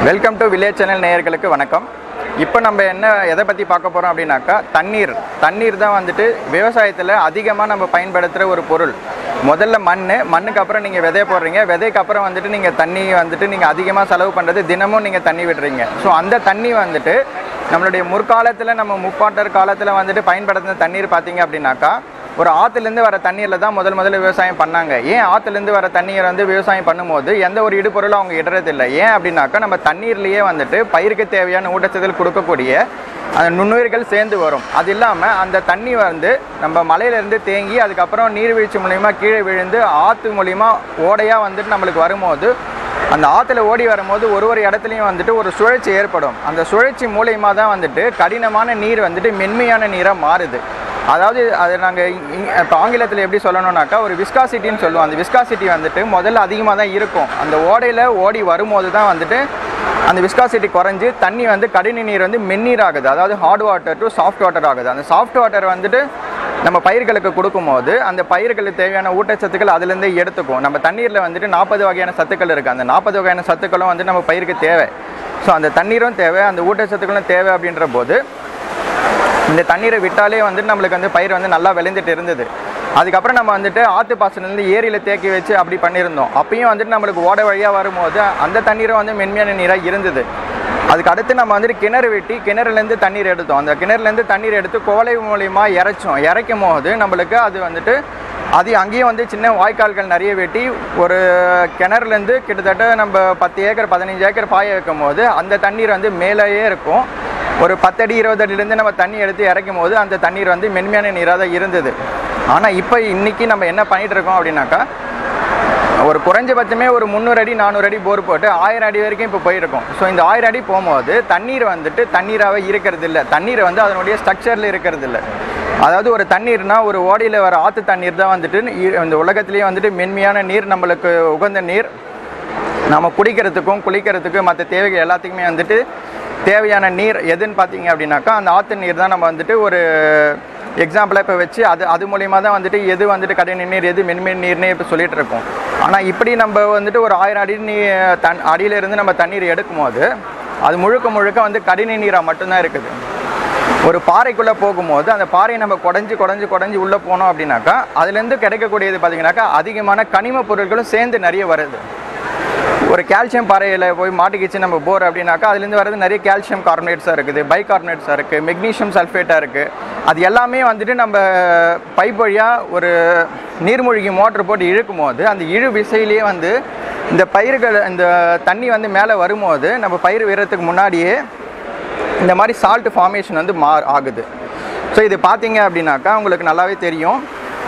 welcome to village channel நேயர்களுக்கு வணக்கம் இப்போ நம்ம என்ன எதை பற்றி பார்க்க போகிறோம் அப்படின்னாக்கா தண்ணீர் தண்ணீர் தான் வந்துட்டு விவசாயத்தில் அதிகமாக நம்ம பயன்படுத்துகிற ஒரு பொருள் முதல்ல மண் மண்ணுக்கு அப்புறம் நீங்கள் விதைய போடுறீங்க விதைக்கு அப்புறம் வந்துட்டு நீங்கள் தண்ணி வந்துட்டு நீங்கள் அதிகமாக செலவு பண்ணுறது தினமும் நீங்கள் தண்ணி விடுறீங்க ஸோ அந்த தண்ணி வந்துட்டு நம்மளுடைய முற்காலத்தில் நம்ம முப்பாட்டர் காலத்தில் வந்துட்டு பயன்படுத்தின தண்ணீர் பார்த்தீங்க அப்படின்னாக்கா ஒரு ஆற்றுலேருந்து வர தண்ணீரில் தான் முதல் முதல்ல விவசாயம் பண்ணாங்க ஏன் ஆற்றுலேருந்து வர தண்ணீரை வந்து விவசாயம் பண்ணும்போது எந்த ஒரு இடுபொருளும் அவங்க இடுறதில்லை ஏன் அப்படின்னாக்கா நம்ம தண்ணீர்லேயே வந்துட்டு பயிருக்கு தேவையான ஊட்டச்சத்துகள் கொடுக்கக்கூடிய அந்த நுண்ணுயிர்கள் சேர்ந்து வரும் அது இல்லாமல் அந்த தண்ணி வந்து நம்ம மலையிலேருந்து தேங்கி அதுக்கப்புறம் நீர்வீழ்ச்சி மூலிமா கீழே விழுந்து ஆற்று மூலிமா ஓடையாக வந்துட்டு நம்மளுக்கு வரும்போது அந்த ஆற்றுல ஓடி வரும்போது ஒரு ஒரு இடத்துலையும் வந்துட்டு ஒரு சுழற்சி ஏற்படும் அந்த சுழற்சி மூலியமாக தான் வந்துட்டு கடினமான நீர் வந்துட்டு மென்மையான நீராக மாறுது அதாவது அது நாங்கள் இப்போ ஆங்கிலத்தில் எப்படி சொல்லணும்னாக்கா ஒரு விஸ்காசிட்டின்னு சொல்லுவோம் அந்த விஸ்காசிட்டி வந்துட்டு முதல்ல அதிகமாக தான் இருக்கும் அந்த ஓடையில் ஓடி வரும்போது தான் வந்துட்டு அந்த விஸ்காசிட்டி குறைஞ்சு தண்ணி வந்து கடின நீர் வந்து மென்னீர் ஆகுது அதாவது hard water to soft water ஆகுது அந்த சாஃப்ட் வாட்டர் வந்துட்டு நம்ம பயிர்களுக்கு கொடுக்கும்போது அந்த பயிர்களுக்கு தேவையான ஊட்டச்சத்துக்கள் அதுலேருந்தே எடுத்துக்கும் நம்ம தண்ணீரில் வந்துட்டு நாற்பது வகையான சத்துக்கள் இருக்குது அந்த நாற்பது வகையான சத்துக்களும் வந்து நம்ம பயிருக்கு தேவை ஸோ அந்த தண்ணீரும் தேவை அந்த ஊட்டச்சத்துக்களும் தேவை அப்படின்ற போது இந்த தண்ணீரை விட்டாலே வந்துட்டு நம்மளுக்கு வந்து பயிர் வந்து நல்லா விளைந்துட்டு இருந்தது அதுக்கப்புறம் நம்ம வந்துட்டு ஆற்று பாசனத்துலேருந்து ஏரியில் தேக்கி வச்சு அப்படி பண்ணியிருந்தோம் அப்பயும் வந்துட்டு நம்மளுக்கு ஓடை வழியாக வரும்போது அந்த தண்ணீரும் வந்து மென்மையான நீராக இருந்தது அதுக்கு அடுத்து நம்ம வந்துட்டு கிணறு வெட்டி கிணறுலேருந்து தண்ணீர் எடுத்தோம் அந்த கிணறுலேருந்து தண்ணீர் எடுத்து கோலை மூலியமா இறைச்சோம் இறைக்கும் போது நம்மளுக்கு அது வந்துட்டு அது அங்கேயும் வந்து சின்ன வாய்க்கால்கள் நிறைய வெட்டி ஒரு கிணறுலேருந்து கிட்டத்தட்ட நம்ம பத்து ஏக்கர் பதினஞ்சு ஏக்கர் பாய வைக்கும் போது அந்த தண்ணீர் வந்து மேலேயே இருக்கும் ஒரு பத்தடி இருபது அடியிலேருந்து நம்ம தண்ணி எடுத்து இறக்கும் போது அந்த தண்ணீர் வந்து மென்மையான நீராக தான் இருந்தது ஆனால் இப்போ இன்னைக்கு நம்ம என்ன பண்ணிட்டு இருக்கோம் அப்படின்னாக்கா ஒரு குறைஞ்சபட்சமே ஒரு முந்நூறு அடி நானூறு அடி போர் போட்டு ஆயிரம் அடி வரைக்கும் இப்போ போயிருக்கோம் ஸோ இந்த ஆயிரம் அடி போகும்போது தண்ணீர் வந்துட்டு தண்ணீராகவே இருக்கிறது இல்லை தண்ணீர் வந்து அதனுடைய ஸ்ட்ரக்சரில் இருக்கிறது இல்லை அதாவது ஒரு தண்ணீர்னா ஒரு ஓடையில் வர ஆற்று தண்ணீர் தான் வந்துட்டு இ- இந்த உலகத்திலேயே வந்துட்டு மென்மையான நீர் நம்மளுக்கு உகந்த நீர் நம்ம குடிக்கிறதுக்கும் குளிக்கிறதுக்கும் மற்ற தேவைகள் எல்லாத்துக்குமே வந்துட்டு தேவையான நீர் எதுன்னு பார்த்தீங்க அப்படின்னாக்கா அந்த ஆற்று நீர் தான் நம்ம வந்துட்டு ஒரு எக்ஸாம்பிளாக இப்போ வச்சு அது அது மூலியமாக தான் வந்துட்டு எது வந்துட்டு கடின நீர் எது மென்மை நீர்னே இப்போ சொல்லிட்டு இருக்கோம் ஆனால் இப்படி நம்ம வந்துட்டு ஒரு ஆயிரம் அடி நீ தன் அடியிலிருந்து நம்ம தண்ணீர் எடுக்கும்போது அது முழுக்க முழுக்க வந்து கடின நீராக மட்டும்தான் இருக்குது ஒரு பாறைக்குள்ளே போகும்போது அந்த பாறையை நம்ம குடஞ்சி குடஞ்சி குடஞ்சி உள்ளே போனோம் அப்படின்னாக்கா அதுலேருந்து கிடைக்கக்கூடியது பார்த்தீங்கன்னாக்கா அதிகமான கனிம பொருட்களும் சேர்ந்து நிறைய வருது ஒரு கால்சியம் பாறையில் போய் மாட்டிக்கிச்சு நம்ம போர் அப்படின்னாக்கா அதுலேருந்து வர்றது நிறைய கால்சியம் கார்பனேட்ஸாக இருக்குது பைகார்பனேட்ஸாக இருக்குது மெக்னீஷியம் சல்ஃபேட்டாக இருக்குது அது எல்லாமே வந்துட்டு நம்ம பைப் வழியாக ஒரு நீர்மூழ்கி மோட்டர் போட்டு இழுக்கும் போது அந்த இழு விசையிலேயே வந்து இந்த பயிர்கள் இந்த தண்ணி வந்து மேலே வரும்போது நம்ம பயிர் விடுறதுக்கு முன்னாடியே இந்த மாதிரி சால்ட் ஃபார்மேஷன் வந்து மா ஆகுது ஸோ இது பார்த்தீங்க அப்படின்னாக்கா உங்களுக்கு நல்லாவே தெரியும்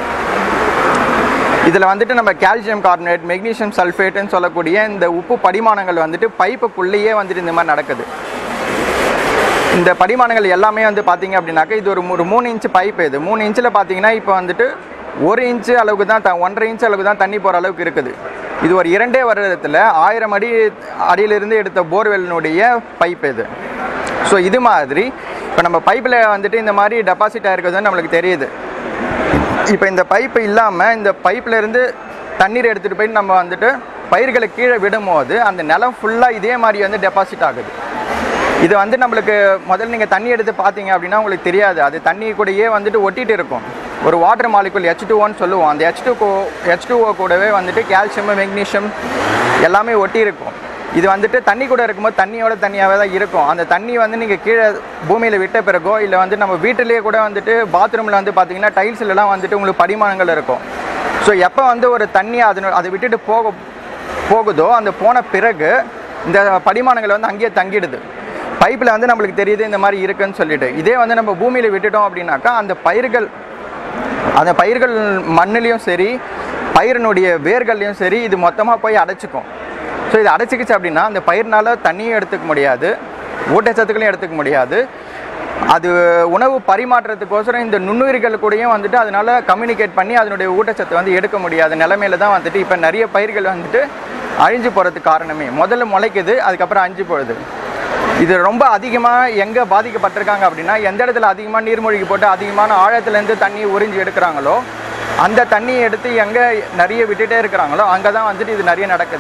இதில் வந்துட்டு நம்ம கால்சியம் கார்பனேட் மெக்னீஷியம் சல்ஃபேட்டுன்னு சொல்லக்கூடிய இந்த உப்பு படிமானங்கள் வந்துட்டு பைப்புக்குள்ளேயே வந்துட்டு இந்த மாதிரி நடக்குது இந்த படிமானங்கள் எல்லாமே வந்து பார்த்தீங்க அப்படின்னாக்கா இது ஒரு மூ- ஒரு மூணு இன்ச்சு பைப் இது மூணு இன்ச்சில் பார்த்தீங்கன்னா இப்போ வந்துட்டு ஒரு இன்ச்சு அளவுக்கு தான் த ஒன்றரை இன்ச் அளவுக்கு தான் தண்ணி போகிற அளவுக்கு இருக்குது இது ஒரு இரண்டே வருடத்தில் ஆயிரம் அடி அடியிலிருந்து எடுத்த போர்வெல்லினுடைய பைப் இது ஸோ இது மாதிரி இப்போ நம்ம பைப்பில் வந்துட்டு இந்த மாதிரி டெபாசிட் ஆகிருக்கிறது நம்மளுக்கு தெரியுது இப்போ இந்த பைப்பு இல்லாமல் இந்த பைப்பில் இருந்து தண்ணீர் எடுத்துகிட்டு போய் நம்ம வந்துட்டு பயிர்களை கீழே விடும்போது அந்த நிலம் ஃபுல்லாக இதே மாதிரி வந்து டெபாசிட் ஆகுது இது வந்து நம்மளுக்கு முதல்ல நீங்கள் தண்ணி எடுத்து பார்த்தீங்க அப்படின்னா உங்களுக்கு தெரியாது அது தண்ணி கூடயே வந்துட்டு ஒட்டிட்டு இருக்கும் ஒரு வாட்டர் மாலிகுல் ஹெச் டூஓன்னு சொல்லுவோம் அந்த ஹெச் டூ கோ ஹெச் டூஓ கூடவே வந்துட்டு கால்சியம் மெக்னீஷியம் எல்லாமே ஒட்டி இருக்கும் இது வந்துட்டு தண்ணி கூட இருக்கும்போது தண்ணியோட தண்ணியாகவே தான் இருக்கும் அந்த தண்ணி வந்து நீங்கள் கீழே பூமியில் விட்ட பிறகோ இல்லை வந்து நம்ம வீட்டிலேயே கூட வந்துட்டு பாத்ரூமில் வந்து பார்த்தீங்கன்னா டைல்ஸ்லலாம் வந்துட்டு உங்களுக்கு படிமானங்கள் இருக்கும் ஸோ எப்போ வந்து ஒரு தண்ணி அதனு அதை விட்டுட்டு போக போகுதோ அந்த போன பிறகு இந்த படிமானங்கள் வந்து அங்கேயே தங்கிடுது பைப்பில் வந்து நம்மளுக்கு தெரியுது இந்த மாதிரி இருக்குன்னு சொல்லிட்டு இதே வந்து நம்ம பூமியில் விட்டுட்டோம் அப்படின்னாக்கா அந்த பயிர்கள் அந்த பயிர்கள் மண்ணுலேயும் சரி பயிரினுடைய வேர்கள்லையும் சரி இது மொத்தமாக போய் அடைச்சிக்கும் ஸோ இது அடைச்சிக்கிச்சு அப்படின்னா அந்த பயிர்னால தண்ணியும் எடுத்துக்க முடியாது ஊட்டச்சத்துக்களையும் எடுத்துக்க முடியாது அது உணவு பரிமாற்றத்துக்கோசரம் இந்த நுண்ணுயிர்கள் கூடயும் வந்துட்டு அதனால கம்யூனிகேட் பண்ணி அதனுடைய ஊட்டச்சத்து வந்து எடுக்க முடியாத நிலைமையில தான் வந்துட்டு இப்போ நிறைய பயிர்கள் வந்துட்டு அழிஞ்சு போகிறதுக்கு காரணமே முதல்ல முளைக்குது அதுக்கப்புறம் அழிஞ்சு போகுது இது ரொம்ப அதிகமாக எங்கே பாதிக்கப்பட்டிருக்காங்க அப்படின்னா எந்த இடத்துல அதிகமாக நீர்மூழ்கி போட்டு அதிகமான ஆழத்துலேருந்து தண்ணி உறிஞ்சி எடுக்கிறாங்களோ அந்த தண்ணியை எடுத்து எங்கே நிறைய விட்டுட்டே இருக்கிறாங்களோ அங்கே தான் வந்துட்டு இது நிறைய நடக்குது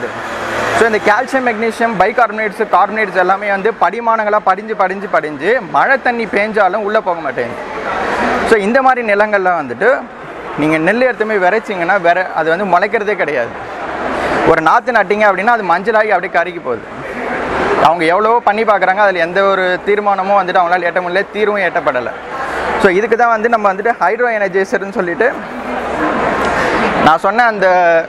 ஸோ இந்த கால்சியம் மெக்னீஷியம் பைகார்பனேட்ஸ் கார்பனேட்ஸ் எல்லாமே வந்து படிமானங்களாக படிஞ்சு படிஞ்சு படிஞ்சு மழை தண்ணி பேஞ்சாலும் உள்ளே போக மாட்டேங்குது ஸோ இந்த மாதிரி நிலங்களில் வந்துட்டு நீங்கள் நெல் எடுத்துமே விதைச்சிங்கன்னா விர அது வந்து முளைக்கிறதே கிடையாது ஒரு நாற்று நட்டிங்க அப்படின்னா அது மஞ்சளாகி அப்படியே கருகி போகுது அவங்க எவ்வளவோ பண்ணி பார்க்குறாங்க அதில் எந்த ஒரு தீர்மானமும் வந்துட்டு அவங்களால எட்ட முடியல தீர்வும் எட்டப்படலை ஸோ இதுக்கு தான் வந்து நம்ம வந்துட்டு ஹைட்ரோ எனர்ஜைசர்னு சொல்லிட்டு நான் சொன்ன அந்த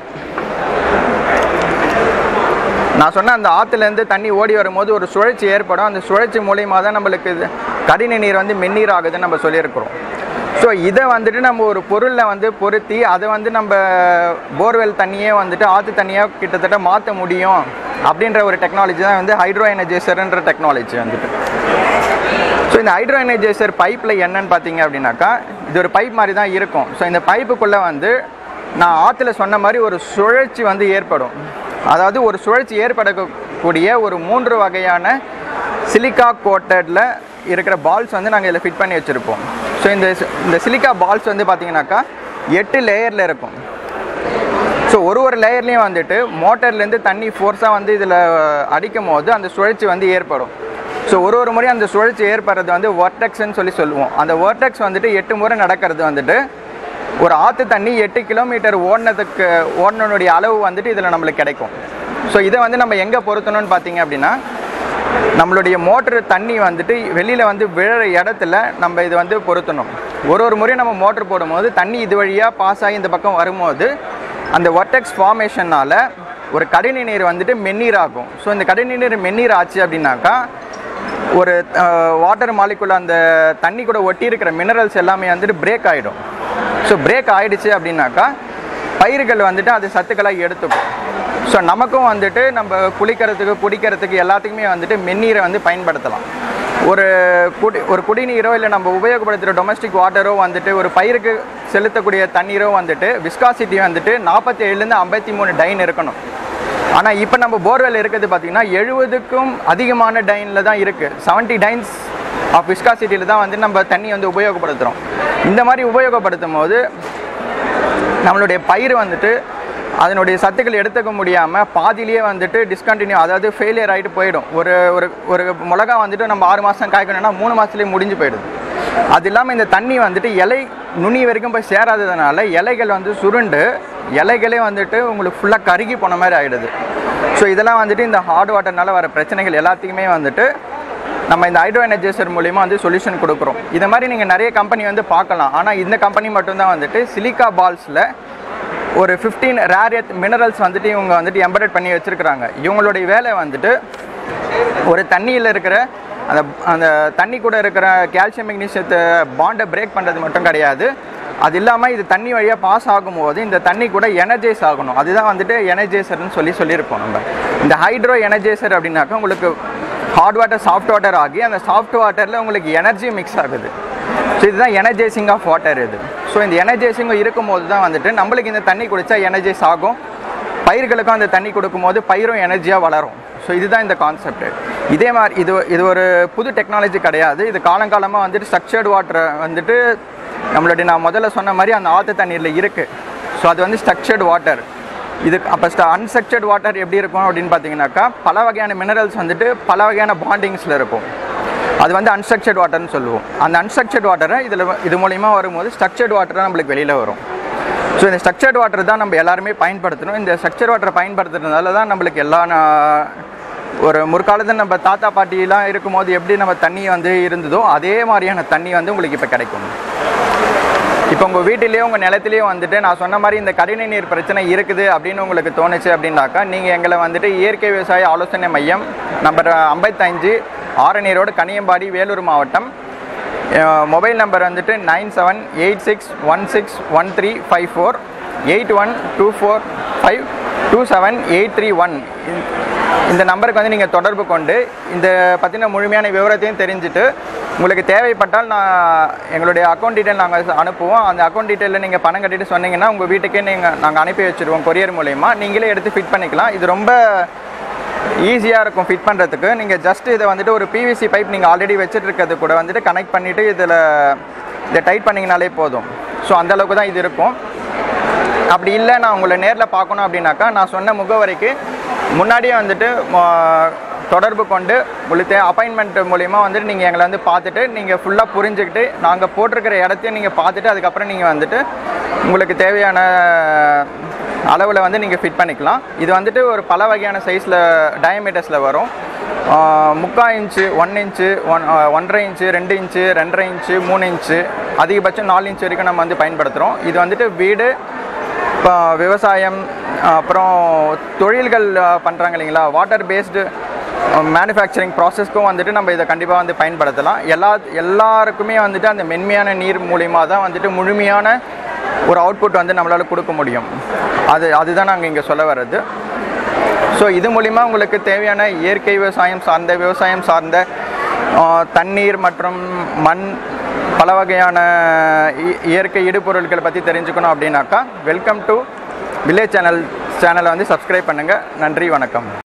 நான் சொன்ன அந்த ஆற்றுலேருந்து தண்ணி ஓடி வரும்போது ஒரு சுழற்சி ஏற்படும் அந்த சுழற்சி மூலியமாக தான் நம்மளுக்கு இது கடின நீர் வந்து மென்னீர் ஆகுதுன்னு நம்ம சொல்லியிருக்கிறோம் ஸோ இதை வந்துட்டு நம்ம ஒரு பொருளில் வந்து பொருத்தி அதை வந்து நம்ம போர்வெல் தண்ணியே வந்துட்டு ஆற்று தண்ணியாக கிட்டத்தட்ட மாற்ற முடியும் அப்படின்ற ஒரு டெக்னாலஜி தான் வந்து ஹைட்ரோ எனர்ஜைசர்ன்ற டெக்னாலஜி வந்துட்டு ஸோ இந்த ஹைட்ரோ எனர்ஜைசர் பைப்பில் என்னன்னு பார்த்தீங்க அப்படின்னாக்கா இது ஒரு பைப் மாதிரி தான் இருக்கும் ஸோ இந்த பைப்புக்குள்ளே வந்து நான் ஆற்றுல சொன்ன மாதிரி ஒரு சுழற்சி வந்து ஏற்படும் அதாவது ஒரு சுழற்சி ஏற்படக்கூடிய ஒரு மூன்று வகையான சிலிக்கா கோட்டடில் இருக்கிற பால்ஸ் வந்து நாங்கள் இதில் ஃபிட் பண்ணி வச்சுருப்போம் ஸோ இந்த இந்த சிலிக்கா பால்ஸ் வந்து பார்த்தீங்கன்னாக்கா எட்டு லேயரில் இருக்கும் ஸோ ஒரு ஒரு லேயர்லேயும் வந்துட்டு மோட்டர்லேருந்து தண்ணி ஃபோர்ஸாக வந்து இதில் அடிக்கும் போது அந்த சுழற்சி வந்து ஏற்படும் ஸோ ஒரு ஒரு முறையும் அந்த சுழற்சி ஏற்படுறது வந்து வர்டெக்ஸ்ன்னு சொல்லி சொல்லுவோம் அந்த வர்டெக்ஸ் வந்துட்டு எட்டு முறை நடக்கிறது வந்துட்டு ஒரு ஆற்று தண்ணி எட்டு கிலோமீட்டர் ஓடினதுக்கு ஓடினுடைய அளவு வந்துட்டு இதில் நம்மளுக்கு கிடைக்கும் ஸோ இதை வந்து நம்ம எங்கே பொருத்தணும்னு பார்த்தீங்க அப்படின்னா நம்மளுடைய மோட்ரு தண்ணி வந்துட்டு வெளியில் வந்து விழுற இடத்துல நம்ம இது வந்து பொருத்தணும் ஒரு ஒரு முறையும் நம்ம மோட்ரு போடும்போது தண்ணி இது வழியாக பாஸ் ஆகி இந்த பக்கம் வரும்போது அந்த ஒர்டெக்ஸ் ஃபார்மேஷனால் ஒரு கடின நீர் வந்துட்டு மென்னீர் ஆகும் ஸோ இந்த கடின நீர் மென்னீர் ஆச்சு அப்படின்னாக்கா ஒரு வாட்டர் மாலிக்குள்ள அந்த தண்ணி கூட ஒட்டி இருக்கிற மினரல்ஸ் எல்லாமே வந்துட்டு பிரேக் ஆகிடும் ஸோ பிரேக் ஆயிடுச்சு அப்படின்னாக்கா பயிர்கள் வந்துட்டு அது சத்துக்களாக எடுத்துக்கும் ஸோ நமக்கும் வந்துட்டு நம்ம குளிக்கிறதுக்கு குடிக்கிறதுக்கு எல்லாத்துக்குமே வந்துட்டு மென்னீரை வந்து பயன்படுத்தலாம் ஒரு குடி ஒரு குடிநீரோ இல்லை நம்ம உபயோகப்படுத்துகிற டொமஸ்டிக் வாட்டரோ வந்துட்டு ஒரு பயிருக்கு செலுத்தக்கூடிய தண்ணீரோ வந்துட்டு விஸ்காசிட்டி வந்துட்டு நாற்பத்தி ஏழுலேருந்து ஐம்பத்தி மூணு டைன் இருக்கணும் ஆனால் இப்போ நம்ம போர்வெல் இருக்கிறது பார்த்தீங்கன்னா எழுபதுக்கும் அதிகமான டைனில் தான் இருக்குது செவன்ட்டி டைன்ஸ் ஆஃப் விஸ்காசிட்டியில் தான் வந்து நம்ம தண்ணி வந்து உபயோகப்படுத்துகிறோம் இந்த மாதிரி உபயோகப்படுத்தும் போது நம்மளுடைய பயிர் வந்துட்டு அதனுடைய சத்துக்கள் எடுத்துக்க முடியாமல் பாதியிலேயே வந்துட்டு டிஸ்கண்டினியூ அதாவது ஃபெயிலியர் ஆகிட்டு போயிடும் ஒரு ஒரு ஒரு மிளகா வந்துட்டு நம்ம ஆறு மாதம் காய்க்கணும்னா மூணு மாதத்துலேயே முடிஞ்சு போயிடுது அது இல்லாமல் இந்த தண்ணி வந்துட்டு இலை நுனி வரைக்கும் போய் சேராததுனால இலைகள் வந்து சுருண்டு இலைகளே வந்துட்டு உங்களுக்கு ஃபுல்லாக கருகி போன மாதிரி ஆகிடுது ஸோ இதெல்லாம் வந்துட்டு இந்த ஹார்ட் வாட்டர்னால வர பிரச்சனைகள் எல்லாத்துக்குமே வந்துட்டு நம்ம இந்த ஹைட்ரோ எனர்ஜைசர் மூலிமா வந்து சொல்யூஷன் கொடுக்குறோம் இது மாதிரி நீங்கள் நிறைய கம்பெனி வந்து பார்க்கலாம் ஆனால் இந்த கம்பெனி மட்டும்தான் வந்துட்டு சிலிக்கா பால்ஸில் ஒரு ஃபிஃப்டீன் ரேர் எர்த் மினரல்ஸ் வந்துட்டு இவங்க வந்துட்டு எம்பரேட் பண்ணி வச்சுருக்கிறாங்க இவங்களுடைய வேலை வந்துட்டு ஒரு தண்ணியில் இருக்கிற அந்த அந்த தண்ணி கூட இருக்கிற கால்சியம் மெக்னீஷியத்தை பாண்டை பிரேக் பண்ணுறது மட்டும் கிடையாது அது இல்லாமல் இது தண்ணி வழியாக பாஸ் ஆகும்போது இந்த தண்ணி கூட எனர்ஜைஸ் ஆகணும் அதுதான் வந்துட்டு எனர்ஜைசர்னு சொல்லி சொல்லியிருப்போம் நம்ம இந்த ஹைட்ரோ எனர்ஜைசர் அப்படின்னாக்கா உங்களுக்கு ஹாட் வாட்டர் சாஃப்ட் வாட்டர் ஆகி அந்த சாஃப்ட் வாட்டரில் உங்களுக்கு எனர்ஜி மிக்ஸ் ஆகுது ஸோ இதுதான் எனர்ஜைசிங் ஆஃப் வாட்டர் இது ஸோ இந்த எனர்ஜைசிங் இருக்கும்போது தான் வந்துட்டு நம்மளுக்கு இந்த தண்ணி குடித்தா எனர்ஜைஸ் ஆகும் பயிர்களுக்கும் அந்த தண்ணி கொடுக்கும்போது பயிரும் எனர்ஜியாக வளரும் ஸோ இதுதான் இந்த கான்செப்ட் இதே மாதிரி இது இது ஒரு புது டெக்னாலஜி கிடையாது இது காலங்காலமாக வந்துட்டு ஸ்ட்ரக்சர்டு வாட்டரை வந்துட்டு நம்மளுடைய நான் முதல்ல சொன்ன மாதிரி அந்த ஆற்று தண்ணீரில் இருக்குது ஸோ அது வந்து ஸ்ட்ரக்சர்டு வாட்டர் இது அப்போ ஸ்ட அன்ஸ்ட்ரக்சர்ட் வாட்டர் எப்படி இருக்கும் அப்படின்னு பார்த்தீங்கன்னாக்கா பல வகையான மினரல்ஸ் வந்துட்டு பல வகையான பாண்டிங்ஸில் இருக்கும் அது வந்து அன்ஸ்ட்ரக்சர்ட் வாட்டர்னு சொல்லுவோம் அந்த அன்ஸ்ட்ரக்சர்ட் வாட்டரை இதில் இது மூலிமா வரும்போது ஸ்ட்ரக்சர்ட் வாட்டர் நம்மளுக்கு வெளியில் வரும் ஸோ இந்த ஸ்ட்ரக்சர்ட் வாட்டர் தான் நம்ம எல்லாருமே பயன்படுத்தணும் இந்த ஸ்ட்ரக்சர் வாட்டரை பயன்படுத்துறதுனால தான் நம்மளுக்கு எல்லா நா- ஒரு முற்காலத்தில் நம்ம தாத்தா பாட்டிலாம் இருக்கும்போது எப்படி நம்ம தண்ணி வந்து இருந்ததோ அதே மாதிரியான தண்ணி வந்து உங்களுக்கு இப்போ கிடைக்கும் இப்போ உங்கள் வீட்டிலேயோ உங்கள் நிலத்திலேயோ வந்துட்டு நான் சொன்ன மாதிரி இந்த கடின நீர் பிரச்சனை இருக்குது அப்படின்னு உங்களுக்கு தோணுச்சு அப்படின்னாக்கா நீங்கள் எங்களை வந்துட்டு இயற்கை விவசாய ஆலோசனை மையம் நம்பர் ஐம்பத்தஞ்சு ஆரணி ரோடு கனியம்பாடி வேலூர் மாவட்டம் மொபைல் நம்பர் வந்துட்டு nine seven eight six one six one three five four eight one two four five two seven eight three one இந்த நம்பருக்கு வந்து நீங்கள் தொடர்பு கொண்டு இந்த பற்றின முழுமையான விவரத்தையும் தெரிஞ்சுட்டு உங்களுக்கு தேவைப்பட்டால் நான் எங்களுடைய அக்கௌண்ட் டீட்டெயில் நாங்கள் அனுப்புவோம் அந்த அக்கௌண்ட் டீட்டெயிலில் நீங்கள் பணம் கட்டிட்டு சொன்னீங்கன்னா உங்கள் வீட்டுக்கே நீங்கள் நாங்கள் அனுப்பி வச்சுருவோம் கொரியர் மூலயமா நீங்களே எடுத்து ஃபிட் பண்ணிக்கலாம் இது ரொம்ப ஈஸியாக இருக்கும் ஃபிட் பண்ணுறதுக்கு நீங்கள் ஜஸ்ட் இதை வந்துட்டு ஒரு பிவிசி பைப் நீங்கள் ஆல்ரெடி வச்சுட்டு இருக்கிறது கூட வந்துட்டு கனெக்ட் பண்ணிவிட்டு இதில் இதை டைட் பண்ணிங்கனாலே போதும் ஸோ அந்த அளவுக்கு தான் இது இருக்கும் அப்படி இல்லை நான் உங்களை நேரில் பார்க்கணும் அப்படின்னாக்கா நான் சொன்ன முகவரிக்கு முன்னாடியே வந்துட்டு ம- தொடர்பு கொண்டு உங்களுக்கு அப்பாயின்மெண்ட் மூலிமா வந்துட்டு நீங்கள் எங்களை வந்து பார்த்துட்டு நீங்கள் ஃபுல்லாக புரிஞ்சுக்கிட்டு நாங்கள் போட்டிருக்கிற இடத்தையும் நீங்கள் பார்த்துட்டு அதுக்கப்புறம் நீங்கள் வந்துட்டு உங்களுக்கு தேவையான அளவில் வந்து நீங்கள் ஃபிட் பண்ணிக்கலாம் இது வந்துட்டு ஒரு பல வகையான சைஸில் டயமீட்டர்ஸில் வரும் ஆஹ் முக்கால் இன்ச்சு ஒன் இன்ச்சு ஒன் ஆஹ் ஒன்றரை இன்ச்சு ரெண்டு இன்ச்சு ரெண்டரை இன்ச்சு மூணு இன்ச்சு அதிகபட்சம் நாலு இன்ச்சு வரைக்கும் நம்ம வந்து பயன்படுத்துகிறோம் இது வந்துட்டு வீடு இப்போ விவசாயம் அப்புறம் தொழில்கள் பண்ணுறாங்க இல்லைங்களா வாட்டர் பேஸ்டு மேனுஃபேக்சரிங் ப்ராசஸ்க்கும் வந்துட்டு நம்ம இதை கண்டிப்பாக வந்து பயன்படுத்தலாம் எல்லா எல்லாருக்குமே வந்துட்டு அந்த மென்மையான நீர் மூலிமா தான் வந்துட்டு முழுமையான ஒரு அவுட்புட் வந்து நம்மளால் கொடுக்க முடியும் அது அதுதான் நாங்கள் இங்கே சொல்ல வர்றது ஸோ இது மூலிமா உங்களுக்கு தேவையான இயற்கை விவசாயம் சார்ந்த விவசாயம் சார்ந்த ஆ, தண்ணீர் மற்றும் மண் பல வகையான இ- இயற்கை இடுபொருட்களை பற்றி தெரிஞ்சுக்கணும் அப்படின்னாக்கா வெல்கம் டு வில்லேஜ் சேனல் சேனலை வந்து சப்ஸ்கிரைப் பண்ணுங்கள் நன்றி வணக்கம்